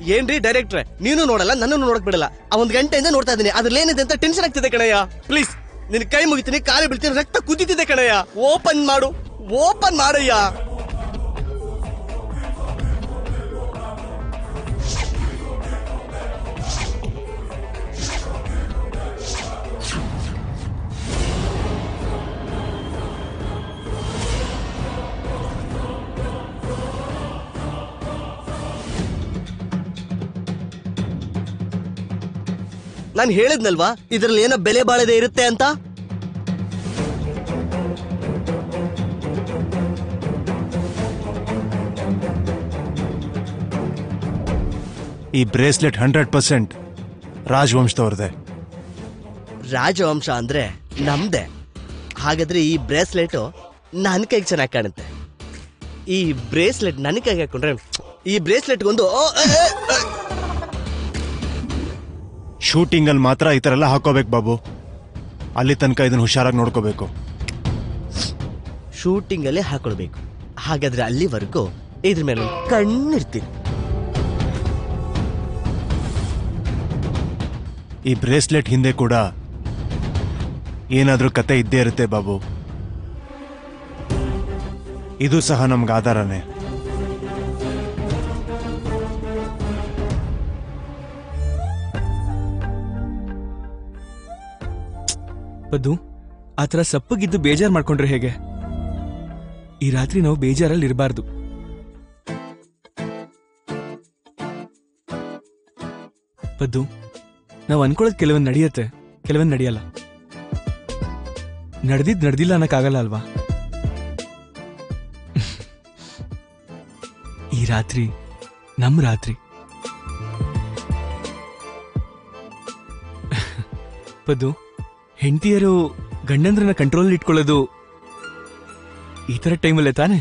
ಏನ್ರಿ ಡೈರೆಕ್ಟ್ರೆ ನೀನು ನೋಡಲ್ಲ ನನ್ನನ್ನು ನೋಡಕ್ ಬಿಡಲ್ಲ ಆ ಒಂದ್ ಗಂಟೆಯಿಂದ ನೋಡ್ತಾ ಇದ್ದೀನಿ ಅದ್ರಲ್ಲಿ ಏನಿದೆ ಅಂತ ಟೆನ್ಷನ್ ಆಗ್ತಿದೆ ಕಣಯ್ಯ ಪ್ಲೀಸ್ ನಿನ್ ಕೈ ಮುಗಿತೀನಿ ಕಾಲಿ ಬೀಳ್ತೀನಿ ರಕ್ತ ಕುದಿತಿದೆ ಕಣಯ್ಯ ಓಪನ್ ಮಾಡು ಓಪನ್ ಮಾಡಯ್ಯ ನಾನು ಹೇಳಿದ್ನಲ್ವಾ ಇದ್ರಲ್ಲಿ ಏನೋ ಬೆಲೆ ಬಾಳದೆ ಇರುತ್ತೆ ಅಂತ ಈ ಬ್ರೇಸ್ಲೆಟ್ ಹಂಡ್ರೆಡ್ ಪರ್ಸೆಂಟ್ ರಾಜವಂಶದವ್ರದೆ ರಾಜವಂಶ ಅಂದ್ರೆ ನಮ್ದೆ ಹಾಗಾದ್ರೆ ಈ ಬ್ರೇಸ್ಲೆಟ್ ನನ್ನ ಕೈಗೆ ಚೆನ್ನಾಗಿ ಕಾಣುತ್ತೆ ಈ ಬ್ರೇಸ್ಲೆಟ್ ನನ್ನ ಕೈಗೆ ಹಾಕೊಂಡ್ರೆ ಈ ಬ್ರೇಸ್ಲೆಟ್ ಒಂದು ಓ, ಏ, ಏ, ಏ. ಶೂಟಿಂಗ್ ಅಲ್ಲಿ ಮಾತ್ರ ಈ ತರ ಎಲ್ಲ ಹಾಕೋಬೇಕು ಬಾಬು ಅಲ್ಲಿ ತನಕ ಇದನ್ನ ಹುಷಾರಾಗಿ ನೋಡ್ಕೋಬೇಕು ಶೂಟಿಂಗ್ ಅಲ್ಲೇ ಹಾಕೊಳ್ಬೇಕು ಹಾಗಾದ್ರೆ ಅಲ್ಲಿವರೆಗೂ ಇದ್ರ ಮೇಲೆ ಒಂದ್ ಕಣ್ಣಿರ್ತೀನಿ ಈ ಬ್ರೇಸ್ಲೆಟ್ ಹಿಂದೆ ಕೂಡ ಏನಾದ್ರೂ ಕತೆ ಇದ್ದೇ ಇರುತ್ತೆ ಬಾಬು ಇದು ಸಹ ನಮ್ಗೆ ಆಧಾರನೇ ಪದ್ದು ಆ ಥರ ಸಪ್ಪಗಿದ್ದು ಬೇಜಾರ್ ಮಾಡ್ಕೊಂಡ್ರೆ ಹೇಗೆ ಈ ರಾತ್ರಿ ನಾವು ಬೇಜಾರಲ್ಲಿ ಇರಬಾರ್ದು ಪದ್ದು ನಾವು ಅನ್ಕೊಳ್ಳೋದು ಕೆಲವೊಂದು ನಡೆಯುತ್ತೆ ಕೆಲವೊಂದು ನಡೆಯಲ್ಲ ನಡೆದಿದ್ ನಡೆದಿಲ್ಲ ಅನ್ನಕ್ಕಾಗಲ್ಲ ಅಲ್ವಾ ಈ ರಾತ್ರಿ ನಮ್ ರಾತ್ರಿ ಪದ್ದು ಹೆಂಡತಿಯರು ಗಂಡಂದ್ರನ್ನ ಕಂಟ್ರೋಲ್ ಇಟ್ಕೊಳ್ಳೋದು ಈ ತರ ಟೈಮಲ್ಲೇ ತಾನೆ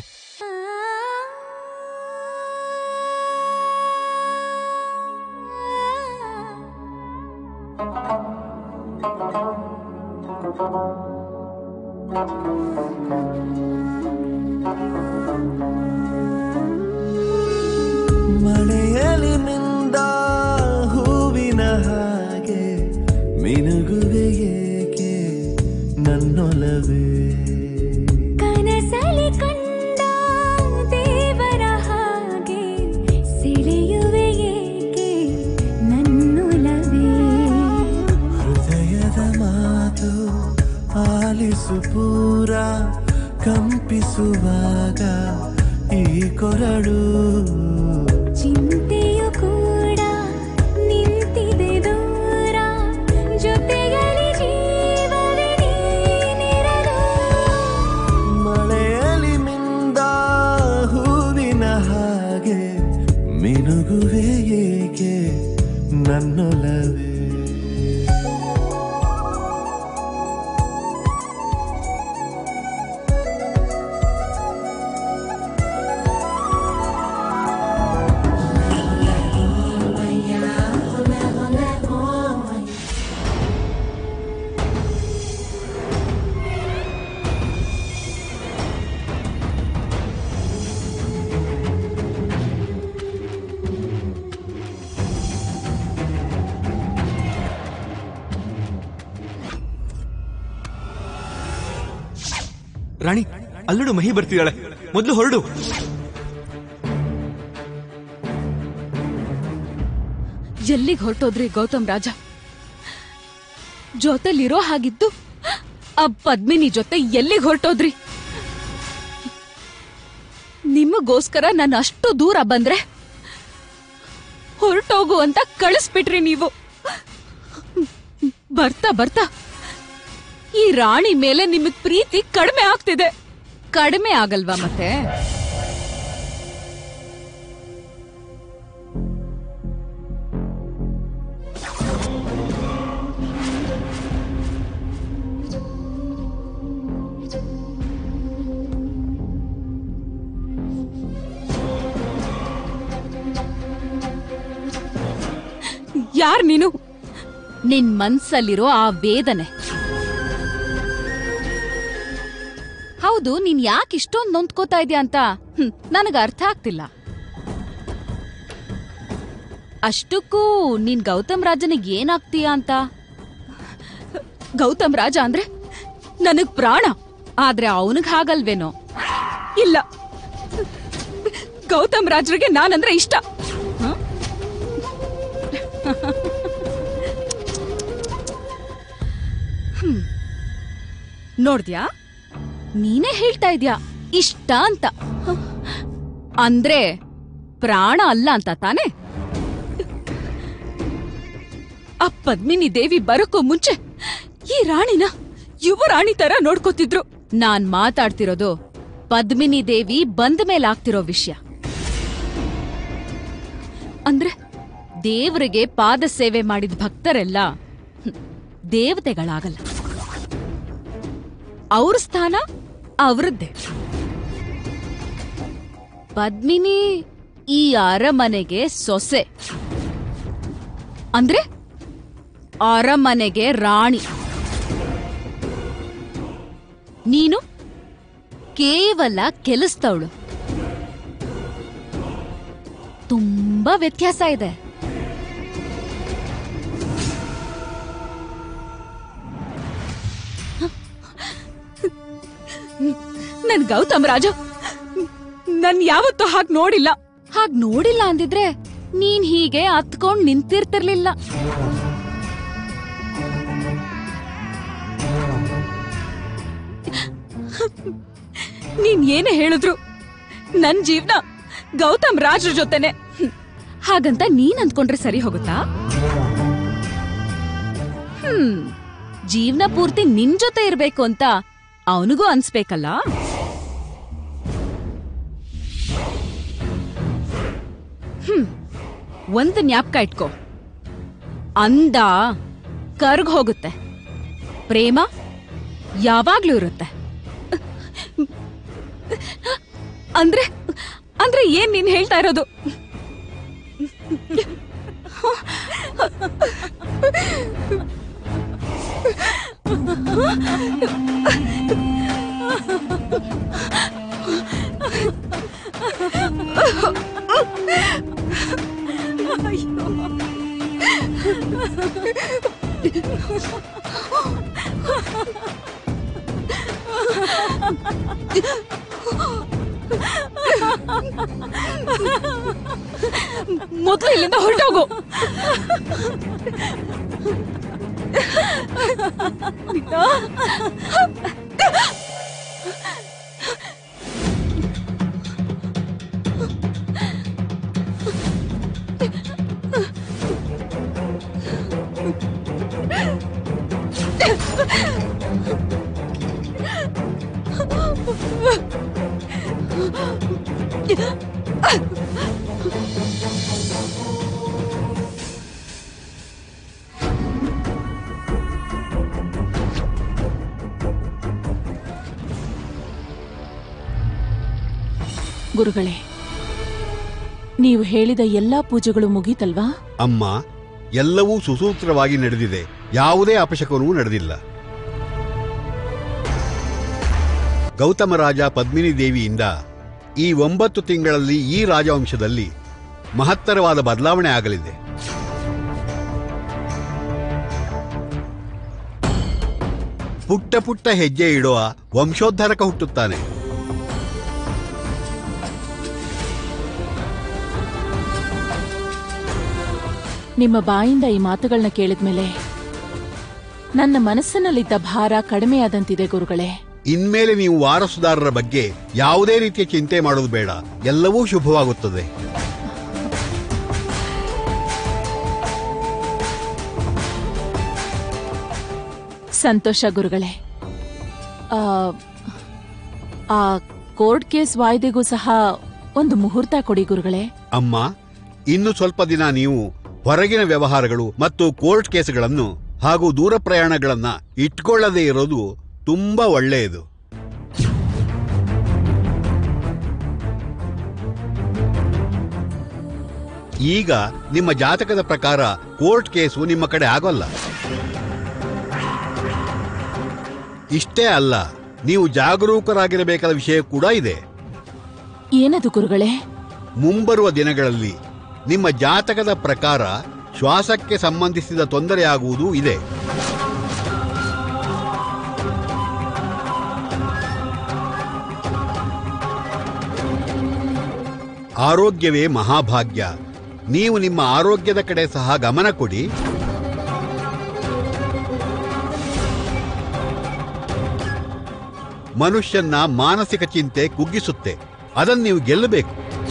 ಮಳೆಯಲಿ ಮಿಂದ ಹೂವಿನ ಹಾಗೆ ಮಿನುಗುವೆ ಏಕೆ ನನ್ನೊಲವೇ ಕನಸಲಿ ಕಂಡ ದೇವರ ಹಾಗೆ ಸೆಳೆಯುವೆ ಏಕೆ ನನ್ನೊಲವೇ ಹೃದಯದ ಮಾತು ಆಲಿಸು ಪೂರ ಕಂಪಿಸುವಾಗ ಈ ಕೊರಡು ಚಿಂತೆಯು ಕೂಡ ನಿಂತಿದೆ ದೂರ ಜೊತೆಯಲ್ಲಿ ಜೀವವೇ ನೀನಿರಲು ಮಳೆಯಲಿ ಮಿಂದ ಹೂವಿನ ಹಾಗೆ ಮಿನುಗುವೆ ಏಕೆ ನನ್ನೊಲವೇ ರಾಣಿ ಅಲ್ಲಡು ಮಹಿ ಬರ್ತಿದ್ದಾಳೆ ಮೊದಲು ಹೊರಡು ಎಲ್ಲಿಗೆ ಹೊರಟೋದ್ರಿ ಗೌತಮ್ ರಾಜ ಜೊತೆಲಿರೋ ಹಾಗಿದ್ದು ಆ ಪದ್ಮಿನಿ ಜೊತೆ ಎಲ್ಲಿಗೆ ಹೊರಟೋದ್ರಿ ನಿಮಗೋಸ್ಕರ ನಾನು ಅಷ್ಟು ದೂರ ಬಂದ್ರೆ ಹೊರಟೋಗು ಅಂತ ಕಳಿಸ್ಬಿಟ್ರಿ ನೀವು ಬರ್ತಾ ಬರ್ತಾ ಈ ರಾಣಿ ಮೇಲೆ ನಿಮಗ್ ಪ್ರೀತಿ ಕಡಿಮೆ ಆಗ್ತಿದೆ ಕಡಿಮೆ ಆಗಲ್ವಾ ಮತ್ತೆ ಯಾರ್ ನೀನು ನಿನ್ ಮನ್ಸಲ್ಲಿರೋ ಆ ವೇದನೆ ಹೌದು ನೀನ್ ಯಾಕೆ ಇಷ್ಟೊಂದು ನೊಂದ್ಕೋತಾ ಇದೀಯ ಅಂತ ಹ್ಮ್, ನನಗ್ ಅರ್ಥ ಆಗ್ತಿಲ್ಲ ಅಷ್ಟಕ್ಕೂ ನೀನ್ ಗೌತಮ್ ರಾಜನಿಗೆ ಏನಾಗ್ತೀಯಾ ಅಂತ ಗೌತಮ್ ರಾಜ ಅಂದ್ರೆ ನನಗ್ ಪ್ರಾಣ ಆದ್ರೆ ಅವನಿಗ್ ಹಾಗಲ್ವೇನೋ ಇಲ್ಲ ಗೌತಮ್ ರಾಜರಿಗೆ ನಾನಂದ್ರೆ ಇಷ್ಟ ಹ? ಹ್ಮ್. ನೋಡ್ದ್ಯಾ ನೀನೇ ಹೇಳ್ತಾ ಇದ್ಯಾ ಇಷ್ಟ ಅಂತ ಹ. ಅಂದ್ರೆ ಪ್ರಾಣ ಅಲ್ಲ ಅಂತ ತಾನೇ ಆ ಪದ್ಮಿನಿ ದೇವಿ ಬರಕ್ಕೂ ಮುಂಚೆ ಈ ರಾಣಿನ ಯುವರಾಣಿ ತರ ನೋಡ್ಕೋತಿದ್ರು ನಾನ್ ಮಾತಾಡ್ತಿರೋದು ಪದ್ಮಿನಿ ದೇವಿ ಬಂದ ಮೇಲೆ ಆಗ್ತಿರೋ ವಿಷಯ ಅಂದ್ರೆ ದೇವರಿಗೆ ಪಾದ ಸೇವೆ ಮಾಡಿದ ಭಕ್ತರೆಲ್ಲ ಹ್ಮ್, ದೇವತೆಗಳಾಗಲ್ಲ ಅವ್ರ ಸ್ಥಾನ ಅವ್ರದ್ದೇ ಪದ್ಮಿನಿ ಈ ಅರಮನೆಗೆ ಸೊಸೆ ಅಂದ್ರೆ ಅರಮನೆಗೆ ರಾಣಿ ನೀನು ಕೇವಲ ಕೆಲಸದವಳು ತುಂಬಾ ವ್ಯತ್ಯಾಸ ಇದೆ ನನ್ ಗೌತಮ್ ರಾಜ ನನ್ ಯಾವತ್ತೂ ಹಾಗ್ ನೋಡಿಲ್ಲ ಹಾಗ್ ನೋಡಿಲ್ಲ ಅಂದಿದ್ರೆ ನೀನ್ ಹೀಗೆ ಹತ್ಕೊಂಡ್ ನಿಂತಿರ್ತಿರ್ಲಿಲ್ಲ ನೀನ್ ಏನೇ ಹೇಳಿದ್ರು ನನ್ ಜೀವನ ಗೌತಮ್ ರಾಜ್ರ ಜೊತೆನೆ ಹ್ಮ್. ಹಾಗಂತ ನೀನ್ ಅಂದ್ಕೊಂಡ್ರೆ ಸರಿ ಹೋಗುತ್ತಾ ಹ್ಮ್ ಜೀವನ ಪೂರ್ತಿ ನಿನ್ ಜೊತೆ ಇರ್ಬೇಕು ಅಂತ ಅವನಿಗೂ ಅನ್ಸ್ಬೇಕಲ್ಲ ಹ್ಮ್ ಒಂದ್ ಜ್ಞಾಪಕ ಇಟ್ಕೋ ಅಂದ ಕರ್ಗ್ ಹೋಗುತ್ತೆ ಪ್ರೇಮ ಯಾವಾಗ್ಲೂ ಇರುತ್ತೆ ಅಂದ್ರೆ ಅಂದ್ರೆ ಏನ್ ನೀನ್ ಹೇಳ್ತಾ ಇರೋದು ಮೊದ್ಲು ಇಲ್ಲಿಂದ ಹೊರಟೋಗು ಗುರುಗಳೇ ನೀವು ಹೇಳಿದ ಎಲ್ಲಾ ಪೂಜೆಗಳು ಮುಗೀತಲ್ವಾ ಅಮ್ಮ ಎಲ್ಲವೂ ಸುಸೂತ್ರವಾಗಿ ನಡೆದಿದೆ ಯಾವುದೇ ಅಪಶಕನವೂ ನಡೆದಿಲ್ಲ ಗೌತಮ ರಾಜ ಪದ್ಮಿನಿ ದೇವಿಯಿಂದ ಈ ಒಂಬತ್ತು ತಿಂಗಳಲ್ಲಿ ಈ ರಾಜವಂಶದಲ್ಲಿ ಮಹತ್ತರವಾದ ಬದಲಾವಣೆ ಆಗಲಿದೆ ಪುಟ್ಟ ಪುಟ್ಟ ಹೆಜ್ಜೆ ಇಡುವ ವಂಶೋದ್ಧಾರಕ ಹುಟ್ಟುತ್ತಾನೆ ನಿಮ್ಮ ಬಾಯಿಂದ ಈ ಮಾತುಗಳನ್ನ ಕೇಳಿದ್ಮೇಲೆ ನನ್ನ ಮನಸ್ಸಿನಲ್ಲಿದ್ದ ಭಾರ ಕಡಿಮೆಯಾದಂತಿದೆ ಗುರುಗಳೇ ಇನ್ಮೇಲೆ ನೀವು ವಾರಸುದಾರರ ಬಗ್ಗೆ ಯಾವುದೇ ರೀತಿಯ ಚಿಂತೆ ಮಾಡೋದು ಬೇಡ ಎಲ್ಲವೂ ಶುಭವಾಗುತ್ತದೆ ಸಂತೋಷ ಗುರುಗಳೇ ಆ, ಆ ಕೋರ್ಟ್ ಕೇಸ್ ವಾಯ್ದೆಗೂ ಸಹ ಒಂದು ಮುಹೂರ್ತ ಕೊಡಿ ಗುರುಗಳೇ ಅಮ್ಮ ಇನ್ನು ಸ್ವಲ್ಪ ದಿನ ನೀವು ಹೊರಗಿನ ವ್ಯವಹಾರಗಳು ಮತ್ತು ಕೋರ್ಟ್ ಕೇಸ್ಗಳನ್ನು ಹಾಗೂ ದೂರ ಪ್ರಯಾಣಗಳನ್ನ ಇಟ್ಕೊಳ್ಳದೇ ಇರೋದು ತುಂಬಾ ಒಳ್ಳೆಯದು ಈಗ ನಿಮ್ಮ ಜಾತಕದ ಪ್ರಕಾರ ಕೋರ್ಟ್ ಕೇಸು ನಿಮ್ಮ ಕಡೆ ಆಗೋಲ್ಲ ಇಷ್ಟೇ ಅಲ್ಲ ನೀವು ಜಾಗರೂಕರಾಗಿರಬೇಕಾದ ವಿಷಯ ಕೂಡ ಇದೆ ಏನದು ಗುರುಗಳೇ ಮುಂಬರುವ ದಿನಗಳಲ್ಲಿ ನಿಮ್ಮ ಜಾತಕದ ಪ್ರಕಾರ ಶ್ವಾಸಕ್ಕೆ ಸಂಬಂಧಿಸಿದ ತೊಂದರೆಯಾಗುವುದೂ ಇದೆ ಆರೋಗ್ಯವೇ ಮಹಾಭಾಗ್ಯ ನೀವು ನಿಮ್ಮ ಆರೋಗ್ಯದ ಕಡೆ ಸಹ ಗಮನ ಕೊಡಿ ಮನುಷ್ಯನ್ನ ಮಾನಸಿಕ ಚಿಂತೆ ಕುಗ್ಗಿಸುತ್ತೆ ಅದನ್ನು ನೀವು ಗೆಲ್ಲಬೇಕು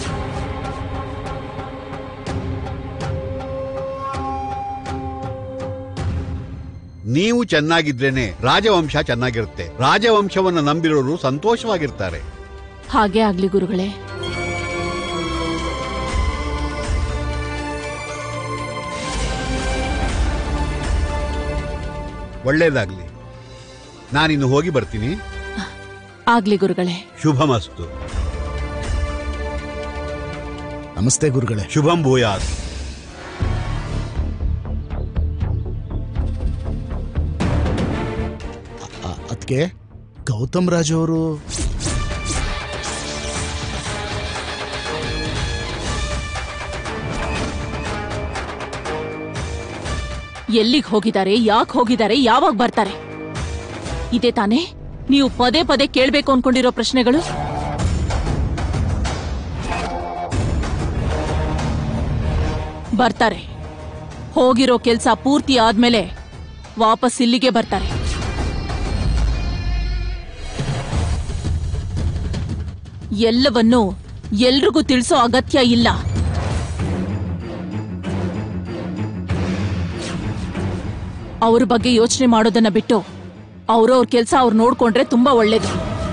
ನೀವು ಚೆನ್ನಾಗಿದ್ರೇನೆ ರಾಜವಂಶ ಚೆನ್ನಾಗಿರುತ್ತೆ ರಾಜವಂಶವನ್ನು ನಂಬಿರೋರು ಸಂತೋಷವಾಗಿರ್ತಾರೆ ಹಾಗೆ ಆಗ್ಲಿ ಗುರುಗಳೇ ಒಳ್ಳೇದಾಗ್ಲಿ ನಾನಿನ್ನು ಹೋಗಿ ಬರ್ತೀನಿ ಆಗ್ಲಿ ಗುರುಗಳೇ ಶುಭಮಸ್ತು ನಮಸ್ತೆ ಗುರುಗಳೇ ಶುಭಂ ಭೂಯಾತ್ ಅದಕ್ಕೆ ಗೌತಮ್ ರಾಜ್ ಅವರು ಎಲ್ಲಿಗ್ ಹೋಗಿದ್ದಾರೆ ಯಾಕೆ ಹೋಗಿದ್ದಾರೆ ಯಾವಾಗ ಬರ್ತಾರೆ ಇದೇ ತಾನೇ ನೀವು ಪದೇ ಪದೇ ಕೇಳ್ಬೇಕು ಅನ್ಕೊಂಡಿರೋ ಪ್ರಶ್ನೆಗಳು ಬರ್ತಾರೆ ಹೋಗಿರೋ ಕೆಲ್ಸ ಪೂರ್ತಿ ಆದ್ಮೇಲೆ ವಾಪಸ್ ಇಲ್ಲಿಗೆ ಬರ್ತಾರೆ ಎಲ್ಲವನ್ನೂ ಎಲ್ರಿಗೂ ತಿಳಿಸೋ ಅಗತ್ಯ ಇಲ್ಲ ಅವ್ರ ಬಗ್ಗೆ ಯೋಚನೆ ಮಾಡೋದನ್ನ ಬಿಟ್ಟು ಅವ್ರವ್ರ ಕೆಲ್ಸ ಅವ್ರು ನೋಡ್ಕೊಂಡ್ರೆ ತುಂಬಾ ಒಳ್ಳೇದು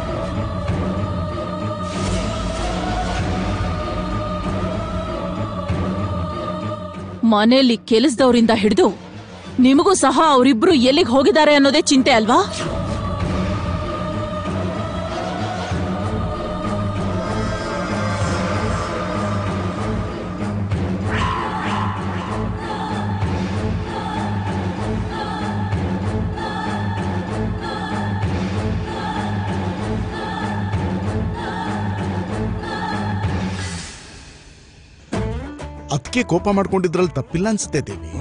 ಮನೆಯಲ್ಲಿ ಕೆಲಸದವರಿಂದ ಹಿಡಿದು ನಿಮಗೂ ಸಹ ಅವರಿಬ್ರು ಎಲ್ಲಿಗೆ ಹೋಗಿದ್ದಾರೆ ಅನ್ನೋದೇ ಚಿಂತೆ ಅಲ್ವಾ ಅದಕ್ಕೆ ಕೋಪ ಮಾಡ್ಕೊಂಡಿದ್ರಲ್ಲಿ ತಪ್ಪಿಲ್ಲ ಅನ್ಸುತ್ತೆ ದೇವಿ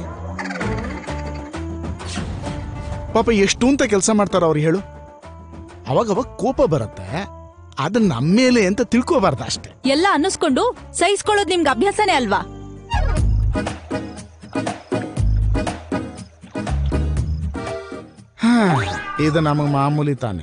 ಪಾಪ ಎಷ್ಟು ಅಂತ ಕೆಲಸ ಮಾಡ್ತಾರ ಅವ್ರು ಹೇಳು ಅವಾಗ ಅವಾಗ ಕೋಪ ಬರುತ್ತೆ ಅದನ್ನ ನಮ್ಮ ಮೇಲೆ ಅಂತ ತಿಳ್ಕೋಬಾರ್ದು ಅಷ್ಟೇ ಎಲ್ಲ ಅನ್ನಿಸ್ಕೊಂಡು ಸಹಿಸ್ಕೊಳ್ಳೋದು ನಿಮ್ಗೆ ಅಭ್ಯಾಸನೇ ಅಲ್ವಾ ಹಾ ಇದು ನಮಗೆ ಮಾಮೂಲಿ ತಾನೆ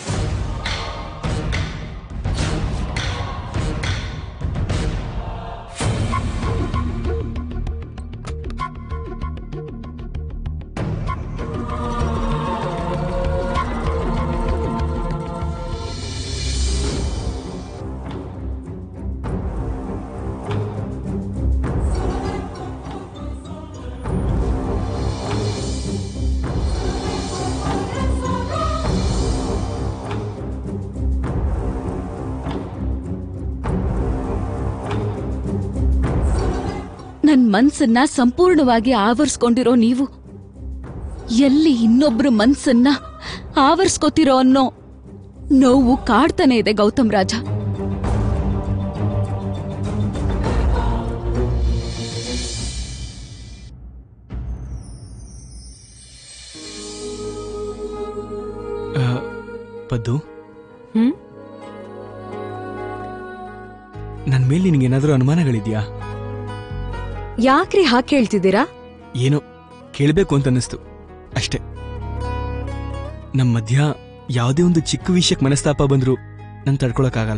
ನನ್ ಮನ್ಸನ್ನ ಸಂಪೂರ್ಣವಾಗಿ ಆವರಿಸ್ಕೊಂಡಿರೋ ನೀವು ಎಲ್ಲಿ ಇನ್ನೊಬ್ರು ಮನ್ಸನ್ನ ಆವರಿಸ್ಕೋತಿರೋ ಅನ್ನೋ ನೋವು ಕಾಡ್ತಾನೆ ಇದೆ ಗೌತಮ್ ರಾಜ ಆ, ಪದ್ದು ಹ್ಮ್ ನನ್ ಮೇಲೆ ನಿನಗೇನಾದ್ರೂ ಅನುಮಾನಗಳಿದ್ಯಾ ಯಾಕ್ರಿ ಹಾಗೆ ಕೇಳ್ತಿದ್ದೀರಾ ಏನೋ ಕೇಳಬೇಕು ಅಂತ ಅನ್ನಿಸ್ತು ಅಷ್ಟೇ ನಮ್ಮ ಮಧ್ಯ ಯಾವುದೇ ಒಂದು ಚಿಕ್ಕ ವಿಷಯಕ್ಕೆ ಮನಸ್ತಾಪ ಬಂದ್ರು ನಂಗೆ ತಡ್ಕೊಳಕ್ಕಾಗಲ್ಲ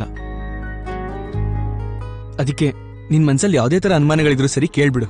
ಅದಕ್ಕೆ ನಿನ್ ಮನ್ಸಲ್ಲಿ ಯಾವುದೇ ತರ ಅನುಮಾನಗಳಿದ್ರು ಸರಿ ಕೇಳ್ಬಿಡು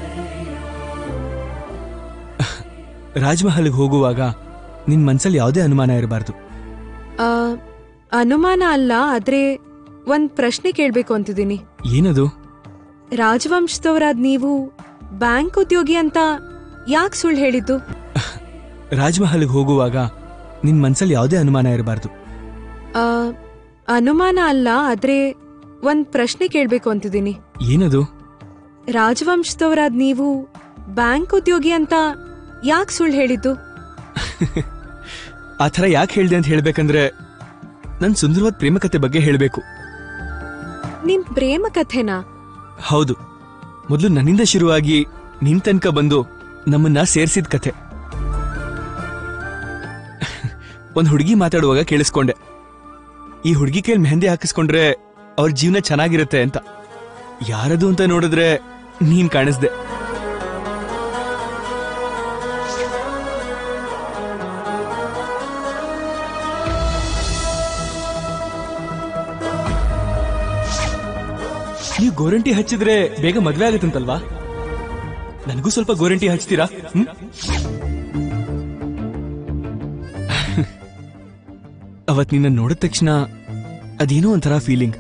ರಾಜ್ಮಹಲ್ಗೆ ಹೋಗುವಾಗ ನಿನ್ ಮನ್ಸಲ್ಲಿ ಯಾವುದೇ ಅನುಮಾನ ಇರಬಾರ್ದು ಆ, ಅನುಮಾನ ಅಲ್ಲ ಆದ್ರೆ ಒಂದ್ ಪ್ರಶ್ನೆ ಕೇಳ್ಬೇಕು ಅಂತಿದ್ದೀನಿ ಏನದು ರಾಜವಂಶದವರಾದ್ ನೀವು ಬ್ಯಾಂಕ್ ಉದ್ಯೋಗಿ ಅಂತ ಯಾಕೆ ಸುಳ್ಳು ಹೇಳಿದ್ದು ರಾಜ್ಮಹಲ್ಗೆ ಹೋಗುವಾಗ ನಿನ್ ಮನ್ಸಲ್ಲಿ ಯಾವುದೇ ಅನುಮಾನ ಇರಬಾರ್ದು ಆ, ಅನುಮಾನ ಅಲ್ಲ ಆದ್ರೆ ಒಂದ್ ಪ್ರಶ್ನೆ ಕೇಳ್ಬೇಕು ಅಂತಿದ್ದೀನಿ ಏನದು ರಾಜವಂಶದವರಾದ್ ನೀವು ಬ್ಯಾಂಕ್ ಉದ್ಯೋಗಿ ಅಂತ ಯಾಕೆ ಸುಳ್ಳು ಹೇಳಿದ್ದು ಆ ಥರ ಯಾಕೆ ಹೇಳ್ದೆ ಅಂತ ಹೇಳ್ಬೇಕಂದ್ರೆ ನನ್ ಸುಂದರವಾದ ಪ್ರೇಮಕತೆ ಬಗ್ಗೆ ಹೇಳಬೇಕು ನಿಮ್ ಪ್ರೇಮ ಕಥೆನಾ ಹೌದು ಮೊದಲು ನನ್ನಿಂದ ಶುರುವಾಗಿ ನಿನ್ ತನಕ ಬಂದು ನಮ್ಮನ್ನ ಸೇರ್ಸಿದ ಕಥೆ ಒಂದ್ ಹುಡುಗಿ ಮಾತಾಡುವಾಗ ಕೇಳಿಸ್ಕೊಂಡೆ ಈ ಹುಡುಗಿ ಕೈಲಿ ಮೆಹಂದಿ ಹಾಕಿಸ್ಕೊಂಡ್ರೆ ಅವ್ರ ಜೀವನ ಚೆನ್ನಾಗಿರುತ್ತೆ ಅಂತ ಯಾರದು ಅಂತ ನೋಡಿದ್ರೆ ನೀನ್ ಕಾಣಿಸ್ದೆ ನೀವು ಗೋರಂಟಿ ಹಚ್ಚಿದ್ರೆ ಬೇಗ ಮದ್ವೆ ಆಗುತ್ತಂತಲ್ವಾ ನನಗೂ ಸ್ವಲ್ಪ ಗೋರಂಟಿ ಹಚ್ತೀರಾ ಹ್ಮ್? ಅವತ್ ನಿನ್ನ ನೋಡಿದ ತಕ್ಷಣ ಅದೇನೋ ಒಂಥರ ಫೀಲಿಂಗ್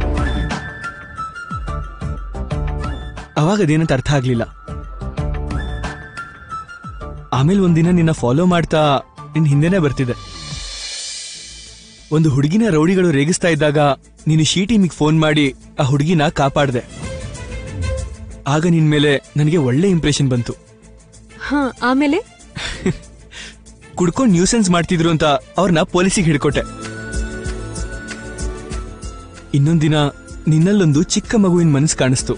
ಅವಾಗ ಅದೇನಂತ ಅರ್ಥ ಆಗ್ಲಿಲ್ಲ ಆಮೇಲೆ ಒಂದಿನ ನಿನ್ನ ಫಾಲೋ ಮಾಡ್ತಾ ನಿನ್ ಹಿಂದೆನೆ ಬರ್ತಿದ್ದೆ ಒಂದು ಹುಡುಗಿನ ರೌಡಿಗಳು ರೇಗಿಸ್ತಾ ಇದ್ದಾಗ ನೀನು ಶೀ ಟೀಮಿಗೆ ಫೋನ್ ಮಾಡಿ ಆ ಹುಡುಗಿನ ಕಾಪಾಡ್ದೆ ಆಗ ನಿನ್ ಮೇಲೆ ನನಗೆ ಒಳ್ಳೆ ಇಂಪ್ರೆಷನ್ ಬಂತು ಹಾ ಆಮೇಲೆ ಕುಡ್ಕೊಂಡ್ ನ್ಯೂಸೆನ್ಸ್ ಮಾಡ್ತಿದ್ರು ಅಂತ ಅವ್ರನ್ನ ಪೊಲೀಸಿಗೆ ಹಿಡ್ಕೊಟ್ಟೆ ಇನ್ನೊಂದಿನ ನಿನ್ನಲ್ಲೊಂದು ಚಿಕ್ಕ ಮಗುವಿನ ಮನಸ್ಸು ಕಾಣಿಸ್ತು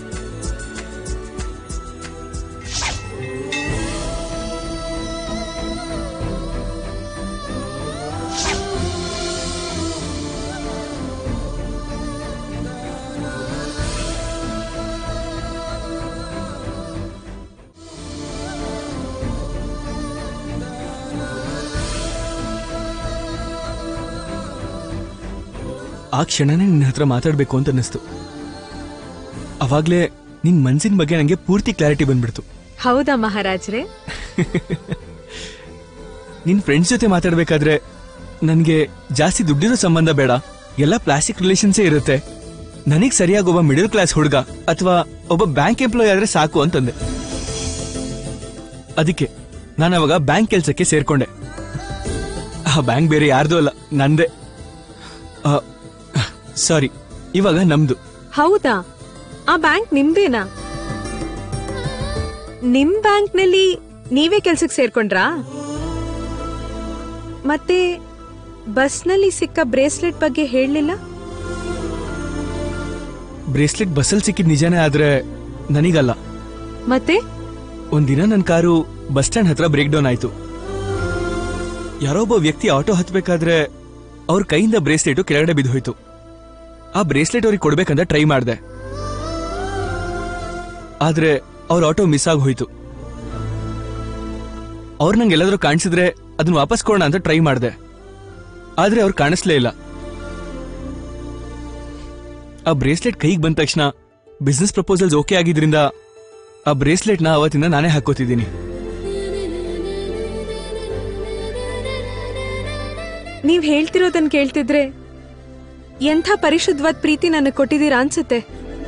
ಆ ಕ್ಷಣನೇ ನಿನ್ನ ಹತ್ರ ಮಾತಾಡ್ಬೇಕು ಅಂತ ಅನ್ನಿಸ್ತು ಅವಾಗ್ಲೇ ನಿನ್ ಮನ್ಸಿನ ಬಗ್ಗೆ ನಂಗೆ ಪೂರ್ತಿ ಕ್ಲಾರಿಟಿ ಬಂದ್ಬಿಡ್ತು ಹೌದಾ ಮಹಾರಾಜ್ರೆ ನಿನ್ ಫ್ರೆಂಡ್ಸ್ ಜೊತೆ ಮಾತಾಡ್ಬೇಕಾದ್ರೆ ನನ್ಗೆ ಜಾಸ್ತಿ ದುಡ್ಡಿರೋ ಸಂಬಂಧ ಬೇಡ ಎಲ್ಲ ಪ್ಲಾಸ್ಟಿಕ್ ರಿಲೇಷನ್ಸೇ ಇರುತ್ತೆ ನನಗ್ ಸರಿಯಾಗಿ ಒಬ್ಬ ಮಿಡಲ್ ಕ್ಲಾಸ್ ಹುಡುಗ ಅಥವಾ ಒಬ್ಬ ಬ್ಯಾಂಕ್ ಎಂಪ್ಲಾಯ್ ಆದ್ರೆ ಸಾಕು ಅಂತಂದೆ ಅದಕ್ಕೆ ನಾನು ಅವಾಗ ಬ್ಯಾಂಕ್ ಕೆಲ್ಸಕ್ಕೆ ಸೇರ್ಕೊಂಡೆ ಆ ಬ್ಯಾಂಕ್ ಬೇರೆ ಯಾರ್ದು ಅಲ್ಲ ನಂದೇ ಸಾರಿ ಇವಾಗ ನಮ್ದು ಹೌದಾ ಆ ಬ್ಯಾಂಕ್ ನಿಮ್ದೇನಾ ನಿಮ್ ಬ್ಯಾಂಕ್ನಲ್ಲಿ ನೀವೇ ಕೆಲ್ಸಕ್ಕೆ ಸೇರ್ಕೊಂಡ್ರಾ ಮತ್ತೆ ಬಸ್ನಲ್ಲಿ ಸಿಕ್ಕ ಬ್ರೇಸ್ಲೆಟ್ ಬಗ್ಗೆ ಹೇಳಲಿಲ್ಲ ಬ್ರೇಸ್ಲೆಟ್ ಬಸ್ಸಲ್ಲಿ ಸಿಕ್ಕಿದ್ ನಿಜಾನೇ ಆದ್ರೆ ನನಗಲ್ಲ ಮತ್ತೆ ಒಂದಿನ ನನ್ನ ಕಾರು ಬಸ್ ಸ್ಟ್ಯಾಂಡ್ ಹತ್ರ ಬ್ರೇಕ್ ಡೌನ್ ಆಯ್ತು ಯಾರೋ ಒಬ್ಬ ವ್ಯಕ್ತಿ ಆಟೋ ಹತ್ಬೇಕಾದ್ರೆ ಅವ್ರ ಕೈಯಿಂದ ಬ್ರೇಸ್ಲೆಟ್ ಕೆಳಗಡೆ ಬಿದ್ದು ಹೋಯ್ತು ಆ ಬ್ರೇಸ್ಲೆಟ್ ಅವ್ರಿಗೆ ಕೊಡ್ಬೇಕಂತ ಟ್ರೈ ಮಾಡ್ದೆ ಆದ್ರೆ ಅವ್ರ ಆಟೋ ಮಿಸ್ ಆಗಿ ಹೋಯ್ತು ಅವ್ರು ನಂಗೆ ಎಲ್ಲಾದ್ರೂ ಕಾಣಿಸಿದ್ರೆ ಅದನ್ನ ವಾಪಸ್ ಕೊಡೋಣ ಅಂತ ಟ್ರೈ ಮಾಡ್ದೆ ಆದ್ರೆ ಅವ್ರು ಕಾಣಿಸ್ಲೇ ಇಲ್ಲ ಆ ಬ್ರೇಸ್ಲೆಟ್ ಕೈಗೆ ಬಂದ ತಕ್ಷಣ ಬಿಸ್ನೆಸ್ ಪ್ರಪೋಸಲ್ಸ್ ಓಕೆ ಆಗಿದ್ರಿಂದ ಆ ಬ್ರೇಸ್ಲೆಟ್ನ ಅವತ್ತಿಂದ ನಾನೇ ಹಾಕೋತಿದ್ದೀನಿ ನೀವ್ ಹೇಳ್ತಿರೋದನ್ ಕೇಳ್ತಿದ್ರೆ ಎಂಥ ಪರಿಶುದ್ಧವಾದ ಪ್ರೀತಿ ನನಗೆ ಕೊಟ್ಟಿದ್ದೀರಾ ಅನ್ಸುತ್ತೆ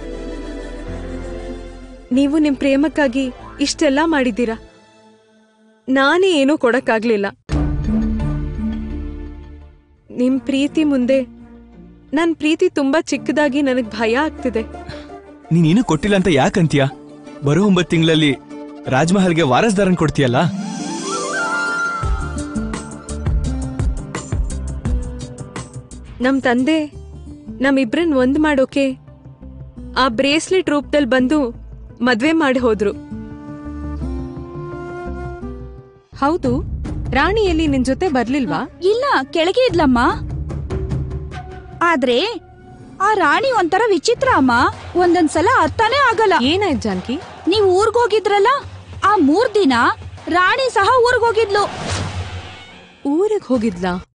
ನೀವು ನಿಮ್ ಪ್ರೇಮಕ್ಕಾಗಿ ಇಷ್ಟೆಲ್ಲ ಮಾಡಿದ್ದೀರಾ ನಾನೇ ಏನೂ ಕೊಡಕ್ಕಾಗ್ಲಿಲ್ಲ ನಿಮ್ ಪ್ರೀತಿ ಮುಂದೆ ನನ್ ಪ್ರೀತಿ ತುಂಬಾ ಚಿಕ್ಕದಾಗಿ ನನಗ್ ಭಯ ಆಗ್ತಿದೆ ನೀನೇನು ಕೊಟ್ಟಿಲ್ಲ ಅಂತ ಯಾಕಂತೀಯ ಬರೋ ಒಂಬತ್ತು ತಿಂಗಳಲ್ಲಿ ರಾಜ್ಮಹಲ್ಗೆ ವಾರಸ್ದಾರನ್ ಕೊಡ್ತೀಯಲ್ಲ ನಮ್ ತಂದೆ ನಮ್ಮಿಬ್ರನ್ ಒಂದ್ ಮಾಡೋಕೆ ಆ ಬ್ರೇಸ್ಲೆಟ್ ರೂಪದಲ್ಲಿ ಬಂದು ಮದ್ವೆ ಮಾಡಿ ಹೋದ್ರು ಹೌದು ರಾಣಿಯಲ್ಲಿ ನಿನ್ ಜೊತೆ ಬರ್ಲಿಲ್ವಾ ಇಲ್ಲ ಕೆಳಗೆ ಇದ್ಲಮ್ಮ ಆದ್ರೆ ಆ ರಾಣಿ ಒಂಥರ ವಿಚಿತ್ರ ಅಮ್ಮ ಒಂದೊಂದ್ಸಲ ಅರ್ಥನೇ ಆಗಲ್ಲ ಏನಾಯ್ತು ಜಾನಕಿ ನೀವ್ ಊರ್ಗೋಗಿದ್ರಲ್ಲ ಆ ಮೂರ್ ದಿನ ರಾಣಿ ಸಹ ಊರ್ಗೋಗಿದ್ಲು ಊರಿಗೆ ಹೋಗಿದ್ಲಾ